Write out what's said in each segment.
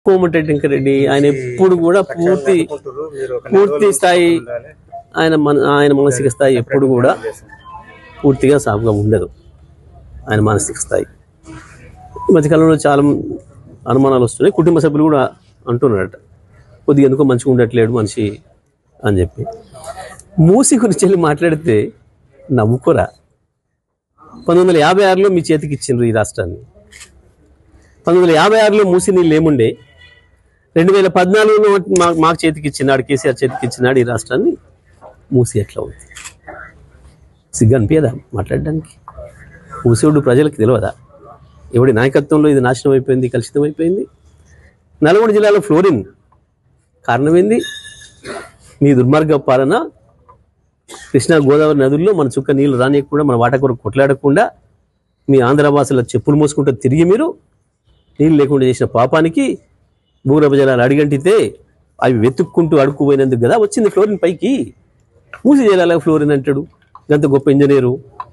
కోమటిరెడ్డి రెడ్డి ఆయన ఎప్పుడు కూడా పూర్తి అనుకుంటుర్రు, మీరు ఒక నెల పూర్తి రోజులు స్థాయి ఉండాలి. ఆయన మన ఆయన మానసిక స్థాయి ఎప్పుడు కూడా పూర్తిగా సాఫ్గా ఉండదు ఆయన మానసిక స్థాయి ఈ మధ్యకాలంలో చాలా అనుమానాలు వస్తున్నాయి కుటుంబ సభ్యులు కూడా అంటున్నారట కొద్దిగా ఎందుకో మంచిగా ఉండట్లేడు మనిషి అని చెప్పి మూసి గురించి వెళ్ళి మాట్లాడితే నవ్వుకోరా పంతొమ్మిది వందల యాభై ఆరులో మీ చేతికి ఇచ్చిండ్రు ఈ రాష్ట్రాన్ని పంతొమ్మిది వందల యాభై ఆరులో మూసి నీళ్ళు ఏముండే రెండు వేల పద్నాలుగులో మా- మాకు చేతికి ఇచ్చినాడు కేసీఆర్ చేతికి ఇచ్చినాడు ఈ రాష్ట్రాన్ని మూసి ఎట్లా ఉంది సిగ్గు అనిపించదా మాట్లాడడానికి మూసేవుడు ప్రజలకు తెలియదా ఎవడి నాయకత్వంలో ఇది నాశనం అయిపోయింది కలుషితం అయిపోయింది నల్గొండ జిల్లాలో ఫ్లోరిన్ కారణమైంది మీ దుర్మార్గ పాలన కృష్ణా గోదావరి నదుల్లో మన చుక్క నీళ్లు రానియకుండా మన వాట కొరకు కొట్లాడకుండా మీ ఆంధ్రవాసుల చెప్పులు మోసుకుంటూ తిరిగి మీరు నీళ్ళు లేకుండా చేసిన పాపానికి భూగర్భ జలాలు అడిగంటితే అవి వెతుక్కుంటూ అడుక్కుపోయినందుకు కదా వచ్చింది ఫ్లోరిన్ పైకి మూసి జలాల ఫ్లోరిన్ అంటాడు గంత గొప్ప ఇంజనీరు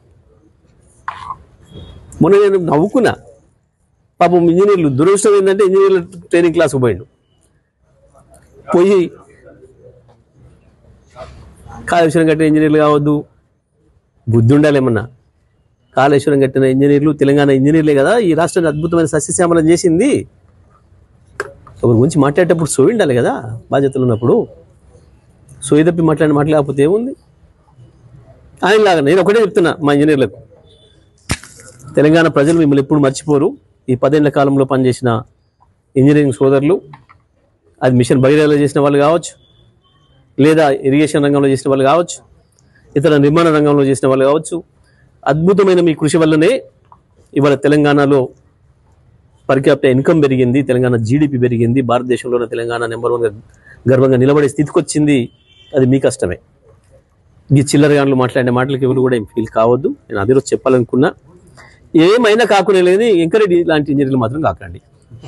మొన్న నేను నవ్వుకున్నా పాపం ఇంజనీర్లు దురదృష్టం ఏంటంటే ఇంజనీర్ల ట్రైనింగ్ క్లాస్కి పోయిండు పోయి కాళేశ్వరం కట్టిన ఇంజనీర్లు కావద్దు బుద్ధి ఉండాలి ఏమన్నా కాళేశ్వరం కట్టిన ఇంజనీర్లు తెలంగాణ ఇంజనీర్లే కదా ఈ రాష్ట్రాన్ని అద్భుతమైన సస్యశ్యామలం చేసింది ఒకరి గురించి మాట్లాడేటప్పుడు సోయి ఉండాలి కదా బాధ్యతలు ఉన్నప్పుడు సోయి తప్పి మాట్లాడిన మాట్లాడకపోతే ఏముంది ఆయనలాగా నేను ఒకటే చెప్తున్నా మా ఇంజనీర్లకు తెలంగాణ ప్రజలు మిమ్మల్ని ఎప్పుడు మర్చిపోరు ఈ పదేళ్ల కాలంలో పనిచేసిన ఇంజనీరింగ్ సోదరులు అది మిషన్ భగీరథలో చేసిన వాళ్ళు కావచ్చు లేదా ఇరిగేషన్ రంగంలో చేసిన వాళ్ళు కావచ్చు ఇతర నిర్మాణ రంగంలో చేసిన వాళ్ళు కావచ్చు అద్భుతమైన మీ కృషి వల్లనే ఇవాళ తెలంగాణలో పర్ క్యాపిటల్ ఇన్కమ్ పెరిగింది తెలంగాణ జీడిపి పెరిగింది భారతదేశంలోనే తెలంగాణ నెంబర్ వన్గా గర్వంగా నిలబడే స్థితికి వచ్చింది అది మీ కష్టమే ఈ చిల్లరగాన్లు మాట్లాడే మాటలకి ఎవరు కూడా ఏం ఫీల్ కావద్దు నేను అదే రోజు చెప్పాలనుకున్నా ఏమైనా కాకునే లేని ఎంకరెడ్డి లాంటి ఇంజనీర్లు మాత్రం కాకండి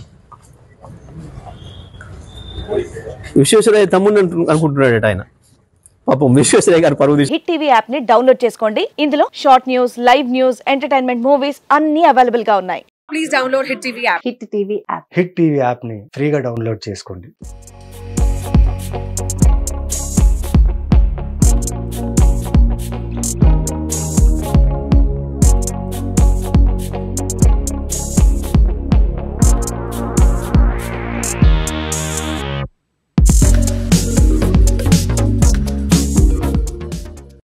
విశ్వేశ్వరయ్య తమ్ముడు అంటు- అనుకుంటున్నాడట ఆయన పాపం విశ్వేశ్వరయ్య గారు పరువు తీసి హిట్ టీవీ యాప్ ని డౌన్లోడ్ చేసుకోండి ఇందులో short news live news entertainment movies అన్ని అవైలబుల్ గా ఉన్నాయి please download Hit TV app. Hit TV app hit TV యాప్ని ఫ్రీగా డౌన్లోడ్ చేసుకోండి